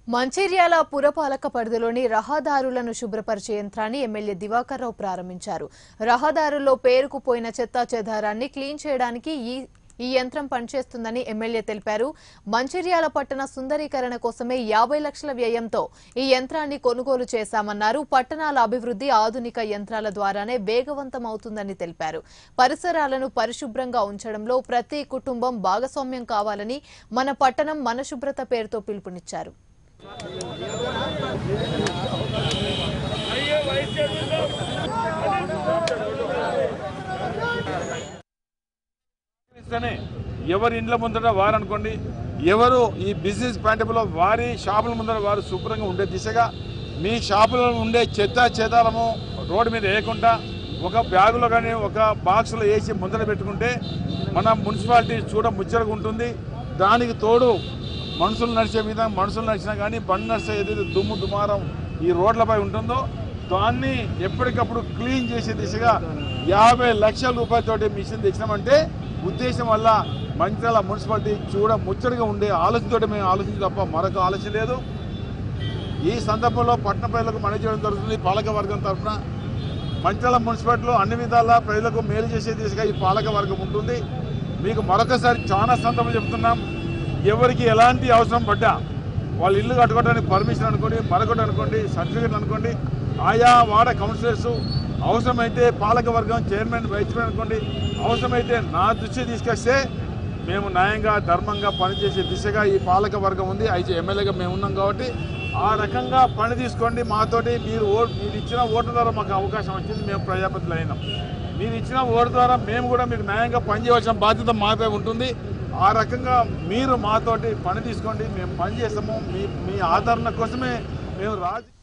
మంచిర్యాల పురపాలక పరిధిలోని రహదారులను శుభ్రపరిచే యంత్రాన్ని ఎమ్మెల్యే దివాకర్ రావు ప్రారంభించారు రహదారుల్లో పేరుకుపోయిన చెత్తా చెదారాన్ని క్లీన్ చేయడానికి ఈ ఈ యంత్రం పనిచేస్తుందని ఎమ్మెల్యే తెలిపారు మంచిర్యాల పట్టణ సుందరీకరణ కోసమే యాభై లక్షల వ్యయంతో ఈ యంత్రాన్ని కొనుగోలు చేశామన్నారు పట్టణాల అభివృద్ధి ఆధునిక యంత్రాల ద్వారానే వేగవంతం అవుతుందని తెలిపారు పరిసరాలను పరిశుభ్రంగా ఉంచడంలో ప్రతి కుటుంబం భాగస్వామ్యం కావాలని మన పట్టణం మన శుభ్రత పేరుతో పిలుపునిచ్చారు ఇస్తేనే ఎవరి ఇండ్ల ముందర వారు అనుకోండి ఎవరు ఈ బిజినెస్ పాయింటబుల్లో వారి షాపుల ముందర వారు శుభ్రంగా ఉండే దిశగా మీ షాపులలో ఉండే చెత్త చెదారము రోడ్డు మీద వేయకుండా ఒక బ్యాగులో కానీ ఒక బాక్స్లో వేసి ముందర పెట్టుకుంటే మన మున్సిపాలిటీ చూడ ముచ్చటగా ఉంటుంది దానికి తోడు మనుషులు నడిచే విధంగా మనుషులు నడిచినా కానీ బండి నడిచే ఏదైతే దుమ్ము దుమారం ఈ రోడ్లపై ఉంటుందో దాన్ని ఎప్పటికప్పుడు క్లీన్ చేసే దిశగా యాభై లక్షల రూపాయలతోటి మిషన్ తెచ్చినామంటే ఉద్దేశం వల్ల మంచిర్యాల మున్సిపాలిటీ చూడ ముచ్చటగా ఉండే ఆలోచనతో మేము ఆలోచించి తప్ప మరొక ఆలోచన లేదు ఈ సందర్భంలో పట్టణ ప్రజలకు మనవి చేయడం జరుగుతుంది పాలక వర్గం తరఫున మంచిర్యాల మున్సిపాలిటీలో అన్ని విధాల ప్రజలకు మేలు చేసే దిశగా ఈ పాలక వర్గం ఉంటుంది మీకు మరొకసారి చాలా సందర్భం చెప్తున్నాం ఎవరికి ఎలాంటి అవసరం పడ్డా వాళ్ళ ఇల్లు కట్టుకోవడానికి పర్మిషన్ అనుకోండి మరొకటి అనుకోండి సర్టిఫికేట్ అనుకోండి ఆయా వార్డ కౌన్సిలర్స్ అవసరమైతే పాలక వర్గం చైర్మన్ వైస్ చైర్మన్ అనుకోండి అవసరమైతే నా దృష్టి తీసుకొస్తే మేము న్యాయంగా ధర్మంగా పనిచేసే దిశగా ఈ పాలక వర్గం ఉంది అయితే ఎమ్మెల్యేగా మేము ఉన్నాం కాబట్టి ఆ రకంగా పని తీసుకోండి మాతోటి మీరు ఓటు మీరు ఇచ్చిన ఓటు ద్వారా మాకు అవకాశం వచ్చింది మేము ప్రజాపతిలో అయినాం మీరు ఇచ్చిన ఓటు ద్వారా మేము కూడా మీకు న్యాయంగా పనిచేయవలసిన బాధ్యత మాపై ఉంటుంది ఆ రకంగా మీరు మాతోటి పని తీసుకోండి మేము పని చేస్తాము మీ మీ ఆదరణ కోసమే మేము రాజ